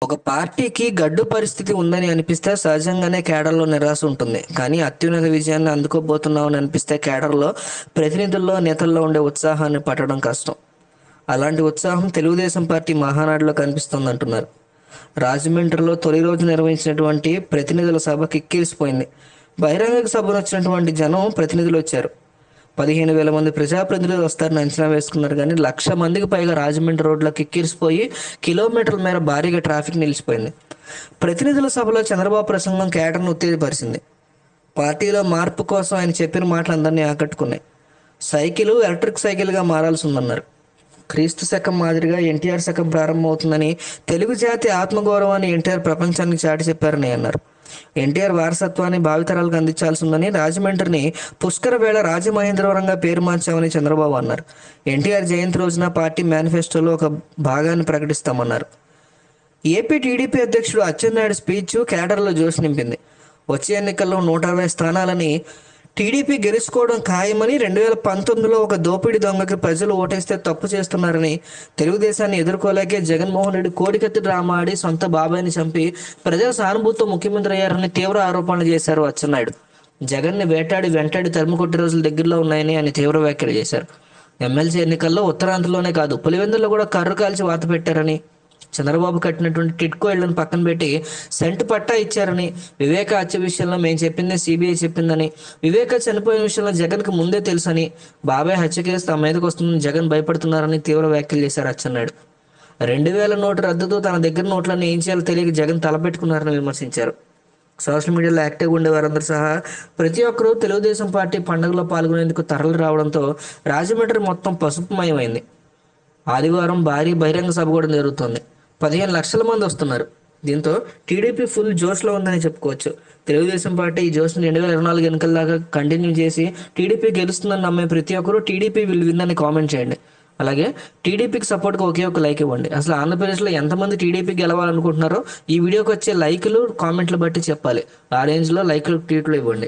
ఒక పార్టీకి గడ్డు పరిస్థితి ఉందని అనిపిస్తే సహజంగానే కేడర్లో నిరాశ ఉంటుంది కానీ అత్యున్నత విజయాన్ని అందుకోబోతున్నామని అనిపిస్తే కేడర్లో ప్రతినిధుల్లో నేతల్లో ఉండే ఉత్సాహాన్ని పట్టడం కష్టం అలాంటి ఉత్సాహం తెలుగుదేశం పార్టీ మహానాడులో కనిపిస్తుంది అంటున్నారు రాజమండ్రిలో తొలి రోజు నిర్వహించినటువంటి ప్రతినిధుల సభ కిక్కిరిసిపోయింది బహిరంగ సభను వచ్చినటువంటి జనం ప్రతినిధులు వచ్చారు పదిహేను వేల మంది ప్రజాప్రతినిధులు వస్తారని అంచనా వేసుకున్నారు కానీ లక్ష మందికి పైగా రాజమండ్రి రోడ్లో కిక్కిరిసిపోయి కిలోమీటర్ల మేర భారీగా ట్రాఫిక్ నిలిచిపోయింది ప్రతినిధుల సభలో చంద్రబాబు ప్రసంగం కేటర్ను ఉత్తేజపరిచింది పార్టీలో మార్పు కోసం ఆయన చెప్పిన మాటలు అందరినీ ఆకట్టుకున్నాయి సైకిల్ ఎలక్ట్రిక్ సైకిల్గా మారాల్సి ఉందన్నారు క్రీస్తు శకం మాదిరిగా ఎన్టీఆర్ శకం ప్రారంభమవుతుందని తెలుగు జాతి ఆత్మగౌరవాన్ని ఎన్టీఆర్ ప్రపంచానికి చాటి చెప్పారని అన్నారు ఎన్టీఆర్ వారసత్వాన్ని భావితరాలకు అందించాల్సి ఉందని రాజమండ్రిని పుష్కర వేళ రాజమహేంద్రవరంగా పేరు మార్చామని చంద్రబాబు అన్నారు ఎన్టీఆర్ జయంతి రోజున పార్టీ మేనిఫెస్టోలో ఒక భాగాన్ని ప్రకటిస్తామన్నారు ఏపీ టీడీపీ అధ్యక్షుడు అచ్చెన్నాయుడు స్పీచ్ కేడర్లో జోష్ నింపింది వచ్చే ఎన్నికల్లో నూట అరవై స్థానాలని టీడీపీ గెలుచుకోవడం ఖాయమని రెండు వేల పంతొమ్మిదిలో ఒక దోపిడీ దొంగకి ప్రజలు ఓటేస్తే తప్పు చేస్తున్నారని తెలుగుదేశాన్ని ఎదుర్కోలేకే జగన్మోహన్ రెడ్డి కోడికత్తి డ్రామా ఆడి సొంత బాబాయిని చంపి ప్రజల సానుభూతితో ముఖ్యమంత్రి అయ్యారని తీవ్ర ఆరోపణలు చేశారు అచ్చెన్నాయుడు జగన్ని వేటాడి వెంటాడి తరిమి కొట్టే రోజులు దగ్గరలో ఉన్నాయని ఆయన తీవ్ర వ్యాఖ్యలు చేశారు ఎమ్మెల్సీ ఎన్నికల్లో ఉత్తరాంధ్రలోనే కాదు పులివెందుల్లో కూడా కర్రు కాల్చి వాత పెట్టారని చంద్రబాబు కట్టినటువంటి టిట్కో ఇళ్లను పక్కన పెట్టి సెంట్ పట్టా ఇచ్చారని వివేక హత్య విషయంలో మేము చెప్పిందే సిబిఐ చెప్పిందని వివేక చనిపోయిన విషయంలో జగన్కి ముందే తెలుసని బాబాయ్ హత్య కేసు తమ మీదకి వస్తుందని జగన్ భయపడుతున్నారని తీవ్ర వ్యాఖ్యలు చేశారు అచ్చెన్నాయుడు రెండు వేల నోటు రద్దుతో తన దగ్గర నోట్లన్నీ ఏం చేయాలో తెలియక జగన్ తలపెట్టుకున్నారని విమర్శించారు సోషల్ మీడియాలో యాక్టివ్గా ఉండే వారందరూ సహా ప్రతి ఒక్కరూ తెలుగుదేశం పార్టీ పండుగలో పాల్గొనేందుకు తరలి రావడంతో రాజమండ్రి మొత్తం పసుపుమయమైంది ఆదివారం భారీ బహిరంగ సభ కూడా జరుగుతోంది పదిహేను లక్షల మంది వస్తున్నారు దీంతో టీడీపీ ఫుల్ జోష్లో ఉందని చెప్పుకోవచ్చు తెలుగుదేశం పార్టీ ఈ జోష్ని రెండు వేల ఇరవై నాలుగు ఎన్నికల దాకా కంటిన్యూ చేసి టీడీపీ గెలుస్తుందని నమ్మే ప్రతి ఒక్కరూ టీడీపీ విల్ విన్ అని కామెంట్ చేయండి అలాగే టీడీపీకి సపోర్ట్గా ఒకే ఒక లైక్ ఇవ్వండి అసలు ఆంధ్రప్రదేశ్లో ఎంతమంది టీడీపీ గెలవాలనుకుంటున్నారో ఈ వీడియోకి వచ్చే లైకులు కామెంట్లు బట్టి చెప్పాలి ఆ రేంజ్లో లైకులు ట్వీట్లు ఇవ్వండి